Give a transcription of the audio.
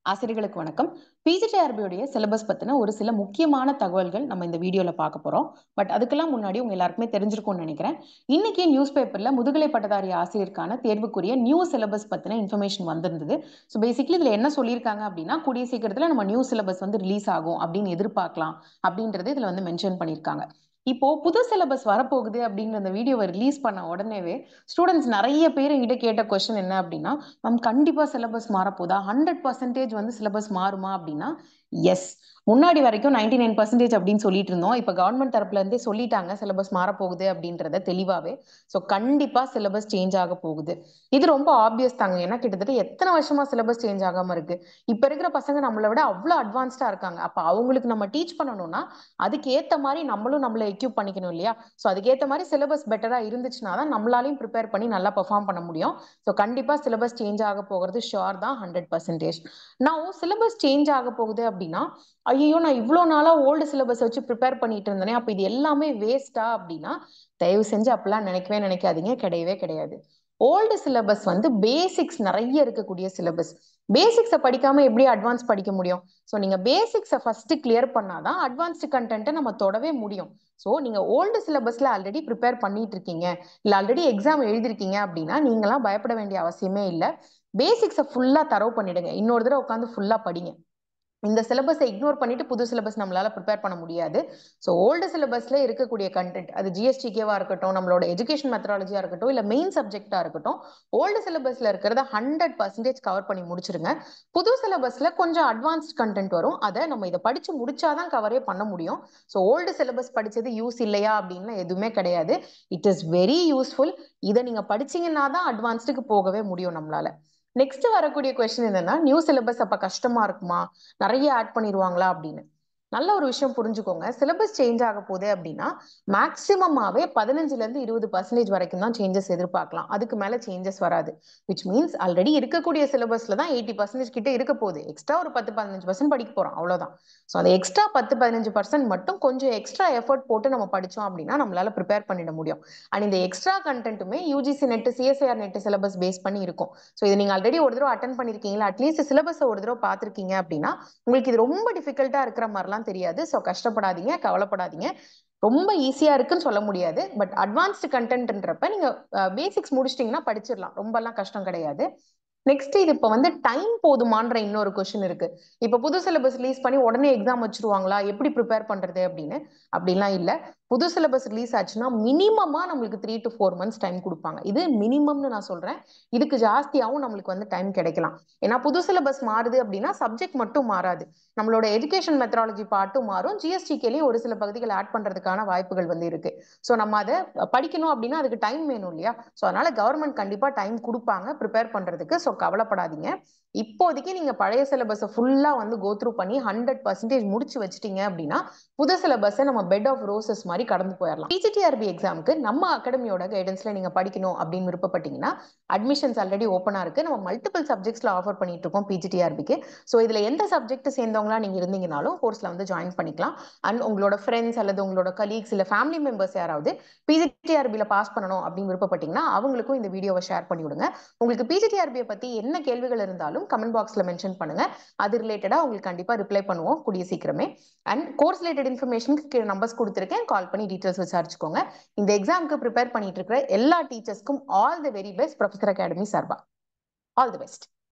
ஆசிரியர்களுக்கு வணக்கம் பிஜிடிஆர்பியுடைய சிலபஸ் பத்தின ஒரு சில முக்கியமான தகவல்கள் நம்ம இந்த வீடியோல பார்க்க போறோம் பட் அதுக்கெல்லாம் முன்னாடி உங்க எல்லாருக்குமே தெரிஞ்சிருக்கும்னு நினைக்கிறேன் இன்னைக்கு நியூஸ் பேப்பர்ல முதுகலை பட்டதாரி ஆசிரியருக்கான தேர்வுக்குரிய நியூ சிலபஸ் பத்தின இன்ஃபர்மேஷன் வந்திருந்தது ஸோ பேசிக்கலி இதுல என்ன சொல்லியிருக்காங்க அப்படின்னா கூடிய சீக்கிரத்துல நம்ம நியூ சிலபஸ் வந்து ரிலீஸ் ஆகும் அப்படின்னு எதிர்பார்க்கலாம் அப்படின்றது இதுல வந்து மென்ஷன் பண்ணியிருக்காங்க இப்போ புது சிலபஸ் வரப்போகுது அப்படின்ற அந்த வீடியோவை ரிலீஸ் பண்ண உடனேவே ஸ்டூடெண்ட்ஸ் நிறைய பேர் என்கிட்ட கேட்ட கொஸ்டின் என்ன அப்படின்னா மேம் கண்டிப்பா சிலபஸ் மாறப்போதா ஹண்ட்ரட் பர்சன்டேஜ் வந்து சிலபஸ் மாறுமா அப்படின்னா எஸ் முன்னாடி வரைக்கும் நைன்டி நைன் பர்சன்டேஜ் அப்படின்னு சொல்லிட்டு இருந்தோம் இப்போ கவர்மெண்ட் தரப்புல இருந்தே சொல்லிட்டாங்க சிலபஸ் மாறப்போகுது அப்படின்றத தெளிவாவே ஸோ கண்டிப்பா சிலபஸ் சேஞ்ச் ஆக போகுது இது ரொம்ப ஆப்வியஸ் தாங்க ஏன்னா கிட்டத்தட்ட எத்தனை வருஷமா சிலபஸ் சேஞ்ச் ஆகாம இருக்கு இப்ப இருக்கிற பசங்க நம்மளை விட அவ்வளோ அட்வான்ஸ்டா இருக்காங்க அப்ப அவங்களுக்கு நம்ம டீச் பண்ணணும்னா அதுக்கு ஏத்த மாதிரி நம்மளும் நம்மளை எக்யூப் பண்ணிக்கணும் இல்லையா ஸோ அதுக்கேற்ற மாதிரி சிலபஸ் பெட்டரா இருந்துச்சுன்னா தான் நம்மளாலையும் ப்ரிப்பேர் பண்ணி நல்லா பெர்ஃபார்ம் பண்ண முடியும் ஸோ கண்டிப்பா சிலபஸ் சேஞ்ச் ஆக போகிறது ஷுர் தான் ஹண்ட்ரட் பர்சன்டேஜ் நான் சிலபஸ் சேஞ்ச் ஆக போகுது அப்படின்னா ஐயோ நான் இவ்வளோ நாளாக ஓல்டு சிலபஸ் வச்சு ப்ரிப்பேர் பண்ணிட்டு இருந்தேனே அப்போ இது எல்லாமே வேஸ்டா அப்படின்னா தயவு செஞ்சு அப்படிலாம் நினைக்கவே நினைக்காதீங்க கிடையவே கிடையாது ஓல்டு சிலபஸ் வந்து பேசிக்ஸ் நிறைய இருக்கக்கூடிய சிலபஸ் பேசிக்ஸை படிக்காம எப்படி அட்வான்ஸ் படிக்க முடியும் ஸோ நீங்க பேசிக்ஸை ஃபர்ஸ்ட் கிளியர் பண்ணாதான் அட்வான்ஸ்டு கண்டென்ட்டை நம்ம தொடவே முடியும் ஸோ நீங்க ஓல்டு சிலபஸ்ல ஆல்ரெடி ப்ரிப்பேர் பண்ணிட்டு இருக்கீங்க இல்லை ஆல்ரெடி எக்ஸாம் எழுதிருக்கீங்க அப்படின்னா நீங்களாம் பயப்பட வேண்டிய அவசியமே இல்லை பேசிக்ஸை ஃபுல்லா தரவு பண்ணிடுங்க இன்னொரு தடவை உட்காந்து ஃபுல்லா படிங்க இந்த சிலபஸை இக்னோர் பண்ணிட்டு புது சிலபஸ் நம்மளால ப்ரிப்பேர் பண்ண முடியாது ஸோ ஓல்டு சிலபஸ்ல இருக்கக்கூடிய கண்டென்ட் அது ஜிஎஸ்டிகேவா இருக்கட்டும் நம்மளோட எஜுகேஷன் மெத்தடாலஜியா இருக்கட்டும் இல்ல மெயின் சப்ஜெக்டா இருக்கட்டும் ஓல்டு சிலபஸ்ல இருக்கிறத ஹண்ட்ரட் பர்சன்டேஜ் கவர் பண்ணி முடிச்சிருங்க புது சிலபஸ்ல கொஞ்சம் அட்வான்ஸ்ட் கண்டென்ட் வரும் அதை நம்ம இதை படிச்சு முடிச்சாதான் கவரே பண்ண முடியும் ஸோ ஓல்டு சிலபஸ் படிச்சது யூஸ் இல்லையா அப்படின்னு எதுவுமே கிடையாது இட் இஸ் வெரி யூஸ்ஃபுல் இதை நீங்க படிச்சீங்கன்னா தான் அட்வான்ஸ்டுக்கு போகவே முடியும் நம்மளால நெக்ஸ்ட் வரக்கூடிய கொஸ்டின் என்னன்னா நியூ சிலபஸ் அப்ப கஷ்டமா இருக்குமா நிறைய ஆட் பண்ணிடுவாங்களா அப்படின்னு நல்ல ஒரு விஷயம் புரிஞ்சுக்கோங்க சிலபஸ் சேஞ்ச் ஆக போகுது அப்படின்னா மேக்சிமமாவே பதினஞ்சுல இருந்து இருபது பர்சன்டேஜ் வரைக்கும் தான் சேஞ்சஸ் எதிர்பார்க்கலாம் அதுக்கு மேல சேஞ்சஸ் வராது விச் மீன்ஸ் ஆல்ரெடி இருக்கக்கூடிய சிலபஸ்ல தான் எயிட்டி பர்சன்டேஜ் கிட்ட இருக்க போகுது எக்ஸ்ட்ரா ஒரு பத்து பதினஞ்சு பர்சன்ட் படிக்க போறோம் அவ்வளவுதான் ஸோ அந்த எக்ஸ்ட்ரா பத்து பதினஞ்சு பர்சன்ட் மட்டும் கொஞ்சம் எக்ஸ்ட்ரா எஃபர்ட் போட்டு நம்ம படிச்சோம் அப்படின்னா நம்மளால ப்ரிப்பேர் பண்ணிட முடியும் அண்ட் இந்த எக்ஸ்ட்ரா கண்டென்ட்டுமே UGC NET CSIR NET syllabus base பண்ணி இருக்கும் ஸோ இது நீங்க ஆல்ரெடி ஒரு தடவை அட்டன் பண்ணிருக்கீங்களா அட்லீஸ்ட் சிலபஸ் ஒரு தடவை பார்த்துருக்கீங்க அப்படின்னா உங்களுக்கு இது ரொம்ப டிஃபிகல்ட்டா இருக்கிற மாதிரிலாம் தெரியாது ஸோ கஷ்டப்படாதீங்க கவலைப்படாதீங்க ரொம்ப ஈஸியா இருக்குன்னு சொல்ல முடியாது பட் அட்வான்ஸ்டு கண்டென்ட்ன்றப்ப நீங்க பேசிக்ஸ் முடிச்சிட்டீங்கன்னா படிச்சிடலாம் ரொம்பலாம் கஷ்டம் கிடையாது நெக்ஸ்ட் இது இப்போ வந்து டைம் போதுமான்ற இன்னொரு கொஸ்டின் இருக்கு இப்போ புது சிலபஸ் ரிலீஸ் பண்ணி உடனே எக்ஸாம் வச்சிருவாங்களா எப்படி ப்ரிப்பேர் பண்றது அப்படின்னு அப்படிலாம் இல்லை புது சிலபஸ் ரிலீஸ் ஆச்சுன்னா மினிமமா நம்மளுக்கு three to four months time கொடுப்பாங்க இது மினிமம்னு நான் சொல்றேன் இதுக்கு ஜாஸ்தியாகவும் நம்மளுக்கு வந்து டைம் கிடைக்கலாம் ஏன்னா புது சிலபஸ் மாறுது அப்படின்னா சப்ஜெக்ட் மட்டும் மாறாது நம்மளோட எஜுகேஷன் மெத்தடாலஜி பார்ட்டும் மாறும் ஜிஎஸ்டிகேலையும் ஒரு சில பகுதிகள் ஆட் பண்றதுக்கான வாய்ப்புகள் வந்து இருக்கு ஸோ நம்ம அதை படிக்கணும் அப்படின்னா அதுக்கு டைம் வேணும் இல்லையா ஸோ அதனால கவர்மெண்ட் கண்டிப்பா டைம் கொடுப்பாங்க ப்ரிப்பேர் பண்றதுக்கு ஸோ கவலைப்படாதீங்க இப்போதைக்கு நீங்க பழைய சிலபஸை ஃபுல்லா வந்து கோ த்ரூ பண்ணி ஹண்ட்ரட் பர்சன்டேஜ் முடிச்சு வச்சிட்டீங்க அப்படின்னா புது சிலபஸை நம்ம பெட் ஆஃப் ரோசஸ் மாதிரி கடந்து போயிடலாம் பிஜிடிஆர்பி எக்ஸாமுக்கு நம்ம அகாடமியோட கைடன்ஸ்ல நீங்க படிக்கணும் அப்படின்னு விருப்பப்பட்டீங்கன்னா அட்மிஷன்ஸ் ஆல்ரெடி ஓப்பனா இருக்கு நம்ம மல்டிபிள் சப்ஜெக்ட்ஸ்ல ஆஃபர் பண்ணிட்டு இருக்கோம் பிஜிடிஆர்பிக்கு ஸோ இதுல எந்த சப்ஜெக்ட் சேர்ந்தவங்களா நீங்க இருந்தீங்கனாலும் கோர்ஸ்ல வந்து ஜாயின் பண்ணிக்கலாம் அண்ட் உங்களோட ஃப்ரெண்ட்ஸ் அல்லது உங்களோட கலீக்ஸ் இல்ல ஃபேமிலி மெம்பர்ஸ் யாராவது பிஜிடிஆர்பியில பாஸ் பண்ணணும் அப்படின்னு விருப்பப்பட்டீங்கன்னா அவங்களுக்கும் இந்த வீடியோவை ஷேர் பண்ணி விடுங்க உங்களுக்கு பிஜிடிஆர்பியை பத்தி என்ன கேள்விகள் இருந்தாலும் கமெண்ட் பாக்ஸ்ல மென்ஷன் பண்ணுங்க அது ரிலேட்டடா உங்களுக்கு கண்டிப்பா ரிப்ளை பண்ணுவோம் கூடிய சீக்கிரமே அண்ட் கோர்ஸ் ரிலேட்டட் இன்ஃபர்மேஷனுக்கு கீழே நம்பர்ஸ் கொடுத்துருக்கேன் கால் பண்ணி டீட்டெயில்ஸ் விசாரிச்சுக்கோங்க இந்த எக்ஸாமுக்கு ப்ரிப்பேர் பண்ணிட்டு இருக்கிற எல்லா டீச்சர்ஸ்க்கும் all the very best professor academy சார்பா ஆல் தி பெஸ்ட்